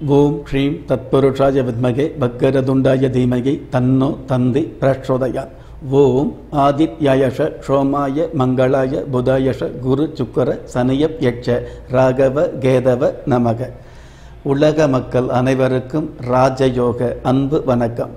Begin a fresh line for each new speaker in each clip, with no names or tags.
ஓம் ஸ்ரீம் தத்புருஷாய வித்மகே பக்கரதுண்டாய தீமகி தன்னோ தந்தி பிரச்சோதயாத் ஓம் ஆதித்யாயஷ சோமாய மங்களாய புதாயஷ குரு சுக்கர சனியப் யட்ச ராகவ கேதவ நமக உலக மக்கள் அனைவருக்கும் ராஜயோக அன்பு வணக்கம்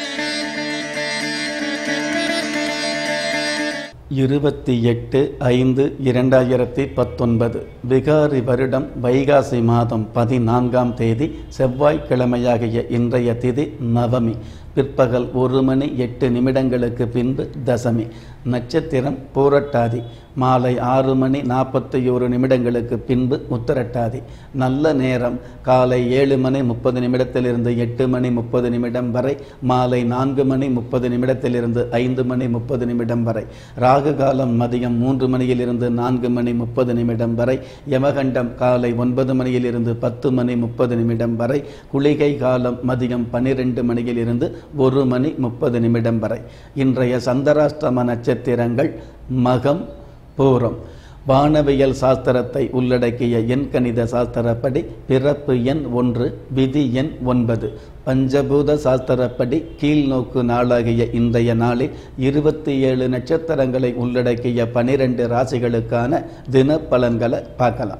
இருபத்தி எட்டு ஐந்து இரண்டாயிரத்தி பத்தொன்பது விகாரி வருடம் வைகாசி மாதம் பதினான்காம் தேதி செவ்வாய்க்கிழமையாகிய இன்றைய திதி நவமி பிற்பகல் ஒரு மணி எட்டு நிமிடங்களுக்கு பின்பு தசமி நட்சத்திரம் பூரட்டாதி மாலை ஆறு மணி நாற்பத்தி ஒரு நிமிடங்களுக்கு பின்பு உத்தரட்டாதி நல்ல நேரம் காலை ஏழு மணி முப்பது நிமிடத்திலிருந்து எட்டு மணி முப்பது நிமிடம் வரை மாலை நான்கு மணி முப்பது நிமிடத்திலிருந்து ஐந்து மணி முப்பது நிமிடம் வரை ராகு காலம் மதியம் மூன்று மணியிலிருந்து நான்கு மணி முப்பது நிமிடம் வரை யமகண்டம் காலை ஒன்பது மணியிலிருந்து பத்து மணி முப்பது நிமிடம் வரை குளிகை காலம் மதியம் பன்னிரெண்டு மணியிலிருந்து ஒரு மணி முப்பது நிமிடம் வரை இன்றைய சந்திராஷ்டம நட்சத்திரங்கள் மகம் பூரம் வானவியல் சாஸ்திரத்தை உள்ளடக்கிய எண்கணித சாஸ்திரப்படி பிறப்பு எண் ஒன்று விதி எண் ஒன்பது பஞ்சபூத சாஸ்திரப்படி கீழ்நோக்கு நாளாகிய இன்றைய நாளில் இருபத்தி ஏழு நட்சத்திரங்களை உள்ளடக்கிய பனிரெண்டு ராசிகளுக்கான தின பலன்களை பார்க்கலாம்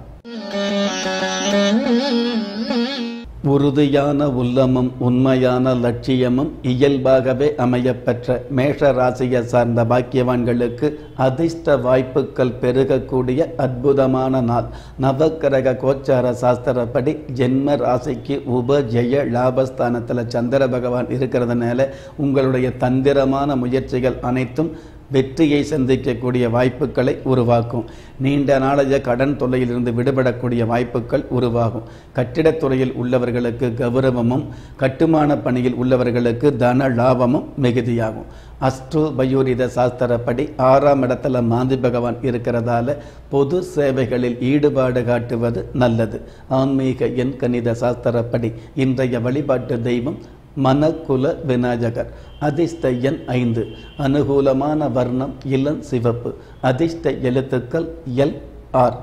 உறுதியான உள்ளமும் உண்மையான லட்சியமும் இயல்பாகவே அமையப்பெற்ற மேஷ ராசியை சார்ந்த பாக்கியவான்களுக்கு அதிர்ஷ்ட வாய்ப்புகள் பெருகக்கூடிய அற்புதமான நாள் நவக்கிரக கோச்சார சாஸ்திரப்படி ஜென்ம ராசிக்கு உப ஜெய லாபஸ்தானத்தில் சந்திர பகவான் இருக்கிறதுனால உங்களுடைய தந்திரமான முயற்சிகள் அனைத்தும் வெற்றியை சந்திக்கக்கூடிய வாய்ப்புகளை உருவாக்கும் நீண்ட நாளைய கடன் தொல்லையிலிருந்து விடுபடக்கூடிய வாய்ப்புகள் உருவாகும் கட்டிடத்துறையில் உள்ளவர்களுக்கு கௌரவமும் கட்டுமான பணியில் உள்ளவர்களுக்கு தன லாபமும் மிகுதியாகும் அஸ்ட்ரோ பயோரித சாஸ்திரப்படி ஆறாம் இடத்துல மாந்தி பகவான் இருக்கிறதால பொது சேவைகளில் ஈடுபாடு காட்டுவது நல்லது ஆன்மீக எண் கணித சாஸ்திரப்படி இன்றைய வழிபாட்டு தெய்வம் மனக்குல விநாயகர் அதிர்ஷ்ட எண் ஐந்து அனுகூலமான வர்ணம் இளம் சிவப்பு அதிர்ஷ்ட எழுத்துக்கள் எல் ஆர்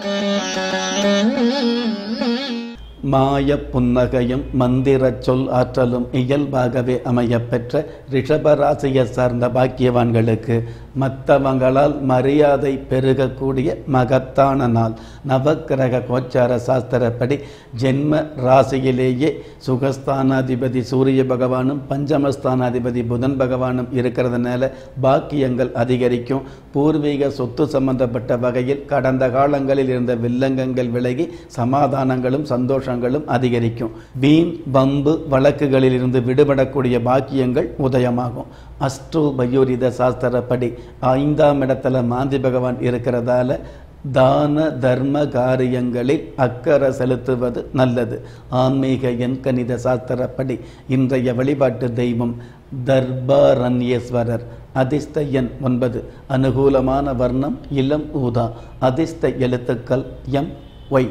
மாய புன்னகையும் மந்திர சொல் ஆற்றலும் இயல்பாகவே அமையப்பெற்ற ரிஷபராசியை சார்ந்த பாக்கியவான்களுக்கு மற்றவங்களால் மரியாதை பெருகக்கூடிய மகத்தான நாள் நவக்கிரக கோச்சார சாஸ்திரப்படி ஜென்ம ராசியிலேயே சுகஸ்தானாதிபதி சூரிய பகவானும் பஞ்சமஸ்தானாதிபதி புதன் பகவானும் இருக்கிறதுனால பாக்கியங்கள் அதிகரிக்கும் பூர்வீக சொத்து சம்பந்தப்பட்ட வகையில் கடந்த காலங்களில் இருந்த வில்லங்கங்கள் விலகி சமாதானங்களும் சந்தோஷங்களும் அதிகரிக்கும் வீண் பம்பு வழக்குகளில் இருந்து விடுபடக்கூடிய பாக்கியங்கள் உதயமாகும் அஸ்ட்ரோ பயோரித சாஸ்திரப்படி ஐந்தாம் இடத்துல மாந்தி பகவான் இருக்கிறதால தான தர்ம காரியங்களில் அக்கறை செலுத்துவது நல்லது ஆன்மீக எண்கணித சாஸ்திரப்படி இன்றைய வழிபாட்டு தெய்வம் தர்பாரண்யேஸ்வரர் அதிர்ஷ்ட எண் ஒன்பது அனுகூலமான வர்ணம் இளம் ஊதா அதிர்ஷ்ட எழுத்துக்கள் எம் ஒய்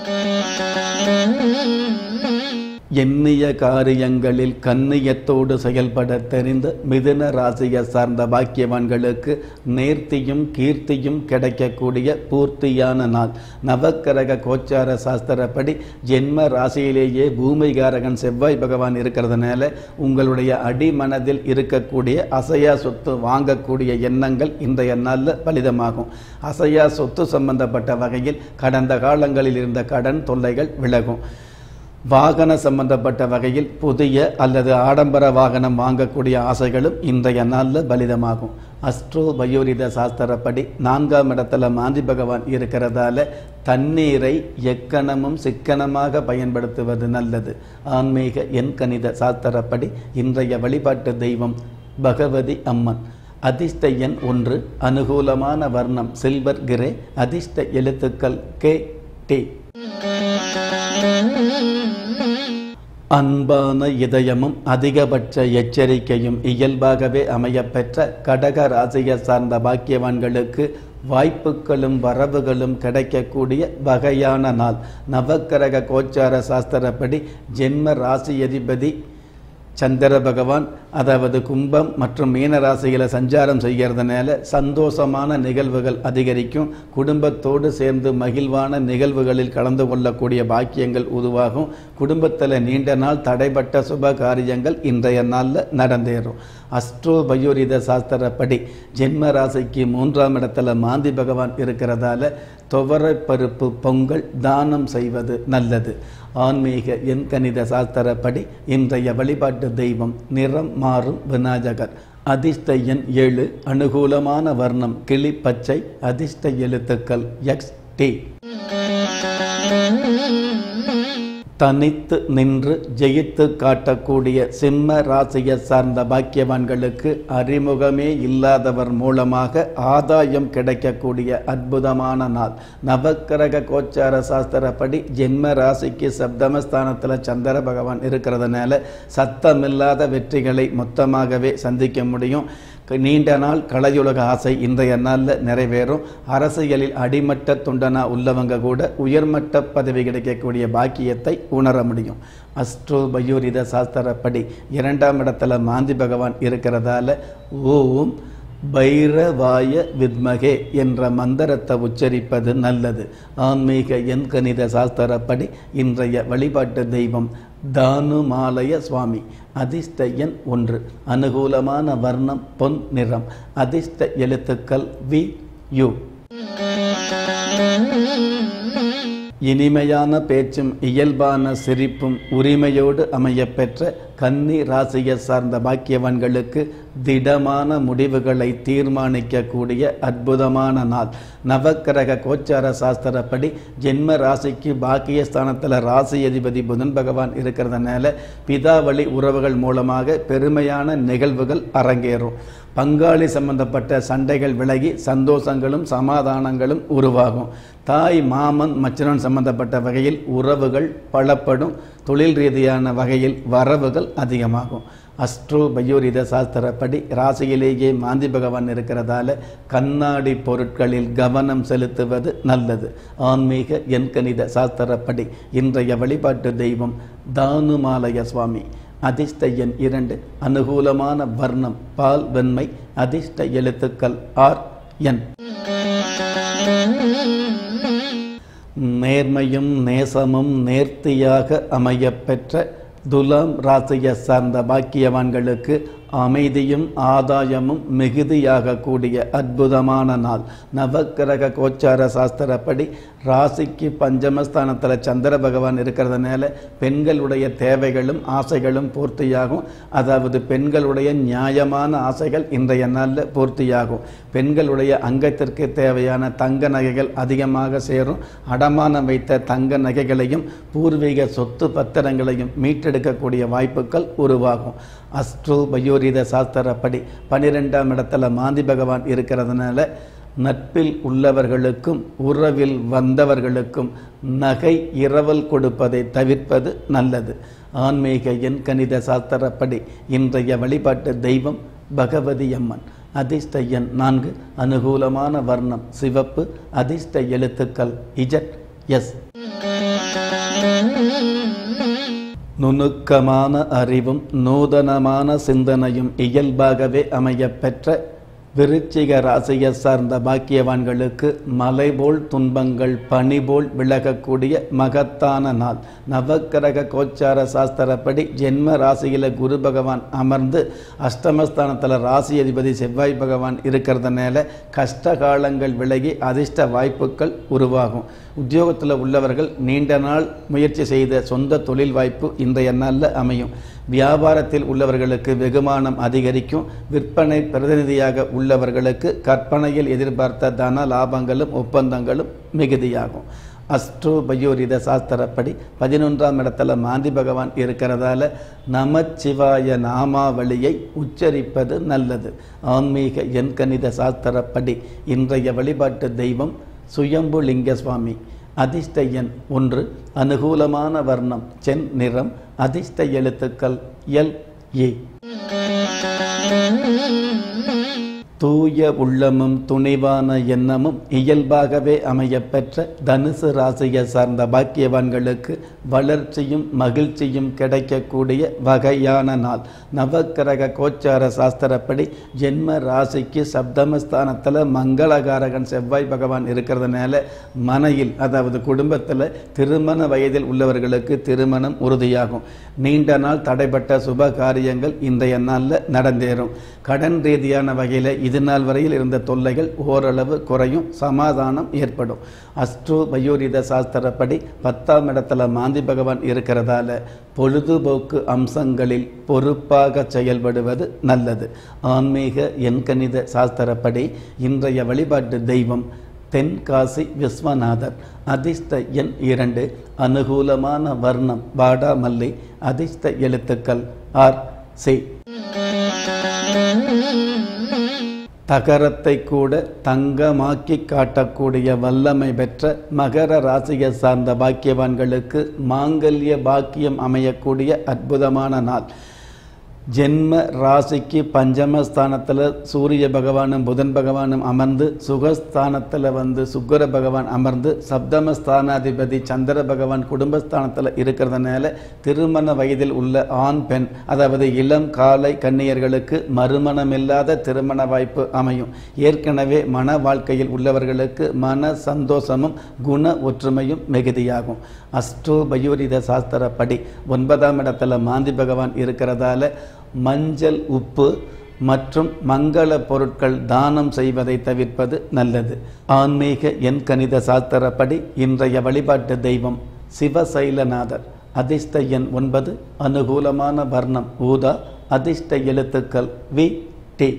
எண்ணிய காரியங்களில் கண்ணியத்தோடு செயல்பட தெரிந்த மிதுன ராசியை சார்ந்த பாக்கியவான்களுக்கு நேர்த்தியும் கீர்த்தியும் கிடைக்கக்கூடிய பூர்த்தியான நாள் நவக்கிரக கோச்சார சாஸ்திரப்படி ஜென்ம ராசியிலேயே பூமிகாரகன் செவ்வாய் பகவான் இருக்கிறதுனால உங்களுடைய அடிமனதில் இருக்கக்கூடிய அசையா சொத்து வாங்கக்கூடிய எண்ணங்கள் இன்றைய நாளில் பலிதமாகும் அசையா சொத்து சம்பந்தப்பட்ட வகையில் கடந்த காலங்களில் இருந்த கடன் தொல்லைகள் விலகும் வாகன சம்பந்தப்பட்ட வகையில் புதிய அல்லது ஆடம்பர வாகனம் வாங்கக்கூடிய ஆசைகளும் இன்றைய நாளில் பலிதமாகும் அஸ்ட்ரோ பயோரித சாஸ்திரப்படி நான்காம் இடத்துல மாந்தி பகவான் இருக்கிறதால தண்ணீரை எக்கணமும் சிக்கனமாக பயன்படுத்துவது நல்லது ஆன்மீக எண் கணித சாஸ்திரப்படி இன்றைய வழிபாட்டு தெய்வம் பகவதி அம்மன் அதிர்ஷ்ட எண் ஒன்று அனுகூலமான வர்ணம் சில்வர் கிரே அதிர்ஷ்ட எழுத்துக்கள் கே டி அன்பான இதயமும் அதிகபட்ச எச்சரிக்கையும் இயல்பாகவே அமையப்பெற்ற கடக ராசியை சார்ந்த பாக்கியவான்களுக்கு வாய்ப்புகளும் வரவுகளும் கிடைக்கக்கூடிய வகையான நாள் நவக்கிரக கோச்சார சாஸ்திரப்படி ஜென்ம ராசி அதிபதி சந்திர பகவான் அதாவது கும்பம் மற்றும் மீன ராசியில் சஞ்சாரம் செய்கிறதுனால சந்தோஷமான நிகழ்வுகள் அதிகரிக்கும் குடும்பத்தோடு சேர்ந்து மகிழ்வான நிகழ்வுகளில் கலந்து கொள்ளக்கூடிய பாக்கியங்கள் உருவாகும் குடும்பத்தில் நீண்ட நாள் தடைப்பட்ட சுப காரியங்கள் இன்றைய நாளில் நடந்தேறும் அஸ்ட்ரோ பயோரித சாஸ்திரப்படி ஜென்ம ராசிக்கு மூன்றாம் இடத்துல மாந்தி பகவான் இருக்கிறதால துவரை பருப்பு பொங்கல் தானம் செய்வது நல்லது ஆன்மீக எண் கணித சாஸ்திரப்படி இன்றைய வழிபாட்டு தெய்வம் நிறம் மாறும் விநாயகர் அதிர்ஷ்ட எண் ஏழு அனுகூலமான வர்ணம் கிளி பச்சை அதிர்ஷ்ட எழுத்துக்கள் எக்ஸ் டி தனித்து நின்று ஜெயித்து காட்டக்கூடிய சிம்ம ராசியை சார்ந்த பாக்கியவான்களுக்கு அறிமுகமே இல்லாதவர் மூலமாக ஆதாயம் கிடைக்கக்கூடிய அற்புதமான நாள் நவக்கிரக கோச்சார சாஸ்திரப்படி ஜென்ம ராசிக்கு சப்தமஸ்தானத்தில் சந்திர பகவான் இருக்கிறதுனால சத்தமில்லாத வெற்றிகளை மொத்தமாகவே சந்திக்க முடியும் நீண்ட நாள் கலையுலக ஆசை இன்றைய நாளில் நிறைவேறும் அரசியலில் அடிமட்ட தொண்டனா உள்ளவங்க கூட உயர்மட்ட பதவி கிடைக்கக்கூடிய பாக்கியத்தை உணர முடியும் அஸ்ட்ரோ பயோரித சாஸ்திரப்படி இரண்டாம் இடத்துல மாந்தி பகவான் இருக்கிறதால ஓம் பைரவாய வித்மகே என்ற மந்திரத்தை உச்சரிப்பது நல்லது ஆன்மீக எண் கணித சாஸ்திரப்படி இன்றைய வழிபாட்டு தெய்வம் தானுமாலய சுவாமி அதிர்ஷ்ட எண் ஒன்று அனுகூலமான வர்ணம் பொன் நிறம் அதிர்ஷ்ட எழுத்துக்கள் வி யு இனிமையான பேச்சும் இயல்பான சிரிப்பும் உரிமையோடு அமையப்பெற்ற கன்னி ராசியை சார்ந்த பாக்கியவான்களுக்கு திடமான முடிவுகளை தீர்மானிக்கக்கூடிய அற்புதமான நாள் நவக்கிரக கோச்சார சாஸ்திரப்படி ஜென்ம ராசிக்கு பாக்கியஸ்தானத்தில் ராசி அதிபதி புதன் பகவான் இருக்கிறதுனால பிதாவளி உறவுகள் மூலமாக பெருமையான நிகழ்வுகள் அரங்கேறும் பங்காளி சம்பந்தப்பட்ட சண்டைகள் விலகி சந்தோஷங்களும் சமாதானங்களும் உருவாகும் தாய் மாமன் மச்சனன் சம்பந்தப்பட்ட வகையில் உறவுகள் பலப்படும் தொழில் ரீதியான வகையில் வரவுகள் அதிகமாகும் அஸ்ட்ரோ பயோரித சாஸ்திரப்படி ராசியிலேயே மாந்தி பகவான் இருக்கிறதால கண்ணாடி பொருட்களில் கவனம் செலுத்துவது நல்லது ஆன்மீக எண்கணித சாஸ்திரப்படி இன்றைய வழிபாட்டு தெய்வம் தானுமாலய சுவாமி அதிர்ஷ்ட எண் இரண்டு அனுகூலமான வர்ணம் பால் வெண்மை அதிர்ஷ்ட எழுத்துக்கள் ஆர் என் நேர்மையும் நேசமும் நேர்த்தியாக அமையப்பெற்ற துலாம் ராசியை சார்ந்த பாக்கியவான்களுக்கு அமைதியும் ஆதாயமும் மிகுதியாக கூடிய அற்புதமான நாள் நவக்கிரக கோச்சார சாஸ்திரப்படி ராசிக்கு பஞ்சமஸ்தானத்தில் சந்திர பகவான் இருக்கிறதுனால பெண்களுடைய தேவைகளும் ஆசைகளும் பூர்த்தியாகும் அதாவது பெண்களுடைய நியாயமான ஆசைகள் இன்றைய நாளில் பூர்த்தியாகும் பெண்களுடைய அங்கத்திற்கு தேவையான தங்க நகைகள் அதிகமாக சேரும் அடமானம் வைத்த தங்க நகைகளையும் பூர்வீக சொத்து பத்திரங்களையும் மீட்டெடுக்கக்கூடிய வாய்ப்புகள் உருவாகும் அஸ்ட்ரோ பயோரித சாஸ்திரப்படி பனிரெண்டாம் இடத்துல மாந்தி பகவான் இருக்கிறதுனால நட்பில் உள்ளவர்களுக்கும் உறவில் வந்தவர்களுக்கும் நகை இரவல் கொடுப்பதை தவிர்ப்பது நல்லது ஆன்மீக எண் கணித சாஸ்திரப்படி இன்றைய வழிபாட்டு தெய்வம் பகவதி அம்மன் அதிர்ஷ்ட எண் நான்கு அனுகூலமான வர்ணம் சிவப்பு அதிர்ஷ்ட எழுத்துக்கள் இஜட் எஸ் நுணுக்கமான அறிவும் நூதனமான சிந்தனையும் இயல்பாகவே அமையப்பெற்ற விருச்சிக ராசியை சார்ந்த பாக்கியவான்களுக்கு மலை போல் துன்பங்கள் பனி போல் விலகக்கூடிய மகத்தான நாள் நவக்கிரக கோச்சார சாஸ்திரப்படி ஜென்ம ராசியில் குரு பகவான் அமர்ந்து அஷ்டமஸ்தானத்தில் ராசி அதிபதி செவ்வாய் பகவான் இருக்கிறதுனால கஷ்ட காலங்கள் விலகி அதிர்ஷ்ட வாய்ப்புகள் உருவாகும் உத்தியோகத்தில் உள்ளவர்கள் நீண்ட நாள் முயற்சி செய்த சொந்த தொழில் வாய்ப்பு இன்றைய நாளில் அமையும் வியாபாரத்தில் உள்ளவர்களுக்கு வெகுமானம் அதிகரிக்கும் விற்பனை பிரதிநிதியாக உள்ளவர்களுக்கு கற்பனையில் எதிர்பார்த்த தன லாபங்களும் ஒப்பந்தங்களும் மிகுதியாகும் அஸ்ட்ரோ பயோரித சாஸ்திரப்படி பதினொன்றாம் இடத்துல மாந்தி பகவான் இருக்கிறதால நமச்சிவாய நாமாவளியை உச்சரிப்பது நல்லது ஆன்மீக எண்கணித சாஸ்திரப்படி இன்றைய வழிபாட்டு தெய்வம் சுயம்புலிங்க சுவாமி அதிர்ஷ்ட எண் ஒன்று அனுகூலமான வர்ணம் சென் நிறம் அதிர்ஷ்ட எழுத்துக்கள் எல் ஏ தூய உள்ளமும் துணிவான எண்ணமும் இயல்பாகவே அமையப்பெற்ற தனுசு ராசியை சார்ந்த பாக்கியவான்களுக்கு வளர்ச்சியும் மகிழ்ச்சியும் கிடைக்கக்கூடிய வகையான நாள் நவக்கிரக கோச்சார சாஸ்திரப்படி ஜென்ம ராசிக்கு சப்தமஸ்தானத்தில் மங்களகாரகன் செவ்வாய் பகவான் இருக்கிறதுனால மனையில் அதாவது குடும்பத்தில் திருமண வயதில் உள்ளவர்களுக்கு திருமணம் உறுதியாகும் நீண்ட நாள் தடைப்பட்ட சுப காரியங்கள் இன்றைய நாளில் நடந்தேறும் கடன் ரீதியான வகையில் இது நாள் வரையில் இருந்த தொல்லைகள் ஓரளவு குறையும் சமாதானம் ஏற்படும் அஸ்ட்ரோ பயோரித சாஸ்திரப்படி பத்தாம் இடத்துல மாந்தி பகவான் இருக்கிறதால பொழுதுபோக்கு அம்சங்களில் பொறுப்பாக செயல்படுவது நல்லது ஆன்மீக எண்கணித சாஸ்திரப்படி இன்றைய வழிபாட்டு தெய்வம் தென்காசி விஸ்வநாதர் அதிர்ஷ்ட எண் இரண்டு அனுகூலமான வர்ணம் வாடாமல்லி அதிர்ஷ்ட எழுத்துக்கள் ஆர் சி தகரத்தை கூட தங்கமாக்கி காட்டக்கூடிய வல்லமை பெற்ற மகர ராசியை சார்ந்த பாக்கியவான்களுக்கு மாங்கல்ய பாக்கியம் அமையக்கூடிய அற்புதமான நாள் ஜென்ம ராசிக்கு பஞ்சமஸ்தானத்தில் சூரிய பகவானும் புதன் பகவானும் அமர்ந்து சுகஸ்தானத்தில் வந்து சுக்கர பகவான் அமர்ந்து சப்தமஸ்தானாதிபதி சந்திர பகவான் குடும்பஸ்தானத்தில் இருக்கிறதுனால திருமண வயதில் உள்ள ஆண் பெண் அதாவது இளம் காலை கன்னியர்களுக்கு மறுமணமில்லாத திருமண வாய்ப்பு அமையும் ஏற்கனவே மன வாழ்க்கையில் உள்ளவர்களுக்கு மன சந்தோஷமும் குண ஒற்றுமையும் மிகுதியாகும் அஸ்ட்ரோ பயோரித சாஸ்திரப்படி ஒன்பதாம் இடத்துல மாந்தி பகவான் இருக்கிறதால மஞ்சள் உப்பு மற்றும் மங்கள பொருட்கள் தானம் செய்வதை தவிர்ப்பது நல்லது ஆன்மீக எண் கணித சாஸ்திரப்படி இன்றைய வழிபாட்டு தெய்வம் சிவசைலநாதர் அதிர்ஷ்ட எண் ஒன்பது அனுகூலமான வர்ணம் ஊதா அதிர்ஷ்ட எழுத்துக்கள் வி டி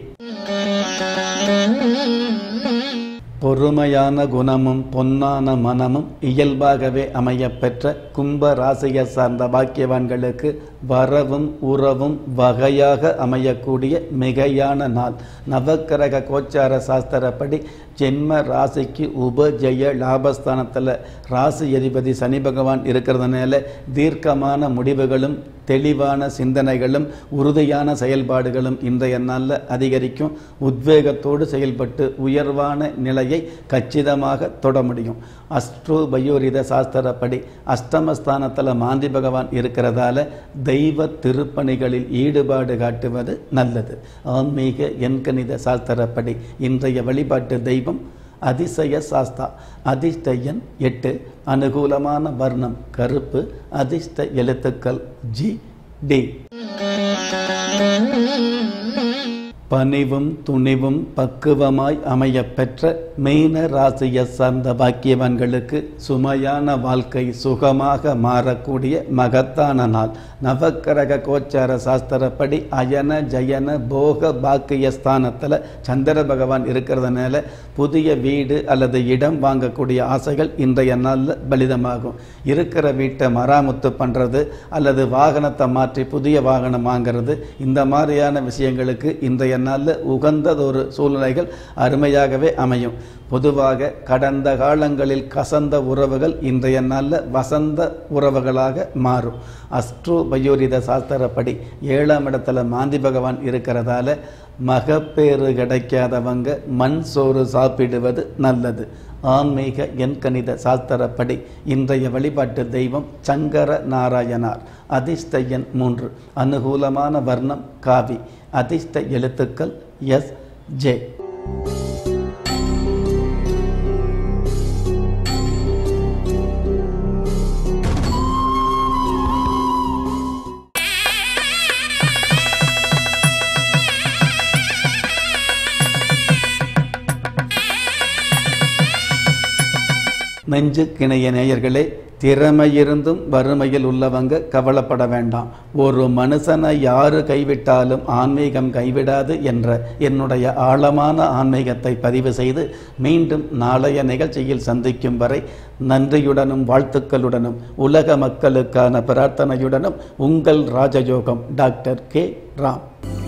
பொறுமையான குணமும் பொன்னான மனமும் இயல்பாகவே அமையப்பெற்ற கும்ப ராசியை சார்ந்த பாக்கியவான்களுக்கு வரவும் உறவும் வகையாக அமையக்கூடிய மிகையான நாள் நவக்கிரக கோச்சார சாஸ்திரப்படி ஜென்ம ராசிக்கு உபஜய லாபஸ்தானத்தில் ராசி அதிபதி சனி பகவான் இருக்கிறதுனால தீர்க்கமான முடிவுகளும் தெளிவான சிந்தனைகளும் உறுதியான செயல்பாடுகளும் இன்றைய நாளில் அதிகரிக்கும் உத்வேகத்தோடு செயல்பட்டு உயர்வான நிலையை கச்சிதமாக தொட முடியும் அஸ்ட்ரோ பயோரித சாஸ்திரப்படி அஷ்டமஸ்தானத்தில் மாந்தி பகவான் இருக்கிறதால தெய்வ திருப்பணிகளில் ஈடுபாடு காட்டுவது நல்லது ஆன்மீக எண்கணித சாஸ்திரப்படி இன்றைய வழிபாட்டு தெய்வம் அதிசய சாஸ்தா அதிர்ஷ்ட எண் எட்டு அனுகூலமான வர்ணம் கருப்பு அதிர்ஷ்ட எழுத்துக்கள் ஜி டி பணிவும் துணிவும் பக்குவமாய் அமையப்பெற்ற மீன ராசியை சார்ந்த பாக்கியவான்களுக்கு சுமையான வாழ்க்கை சுகமாக மாறக்கூடிய மகத்தான நாள் நவக்கிரக கோச்சார சாஸ்திரப்படி அயன ஜயன போக பாக்கிய ஸ்தானத்தில் சந்திர பகவான் இருக்கிறதுனால புதிய வீடு அல்லது இடம் வாங்கக்கூடிய ஆசைகள் இன்றைய நாளில் பலிதமாகும் இருக்கிற வீட்டை மராமத்து பண்ணுறது அல்லது வாகனத்தை மாற்றி புதிய வாகனம் வாங்கிறது இந்த மாதிரியான விஷயங்களுக்கு இன்றைய நாளில் உகந்ததொரு சூழ்நிலைகள் அருமையாகவே அமையும் பொதுவாக கடந்த காலங்களில் கசந்த உறவுகள் இன்றைய நாளில் வசந்த உறவுகளாக மாறும் அஸ்ட்ரோ பயோரித சாஸ்திரப்படி ஏழாம் இடத்துல மாந்தி பகவான் இருக்கிறதால மகப்பேறு கிடைக்காதவங்க மண் சோறு சாப்பிடுவது நல்லது ஆன்மீக எண்கணித சாஸ்திரப்படி இன்றைய வழிபாட்டு தெய்வம் சங்கர நாராயணார் அதிர்ஷ்ட எண் மூன்று அனுகூலமான வர்ணம் காவி அதிர்ஷ்ட எழுத்துக்கள் எஸ் ஜே நெஞ்சுக்கிணைய நேயர்களே திறமையிருந்தும் வறுமையில் உள்ளவங்க கவலைப்பட வேண்டாம் ஒரு மனுஷனை யாரு கைவிட்டாலும் ஆன்மீகம் கைவிடாது என்ற என்னுடைய ஆழமான ஆன்மீகத்தை பதிவு செய்து மீண்டும் நாளைய நிகழ்ச்சியில் சந்திக்கும் வரை நன்றியுடனும் வாழ்த்துக்களுடனும் உலக மக்களுக்கான பிரார்த்தனையுடனும் உங்கள் ராஜயோகம் டாக்டர் கே ராம்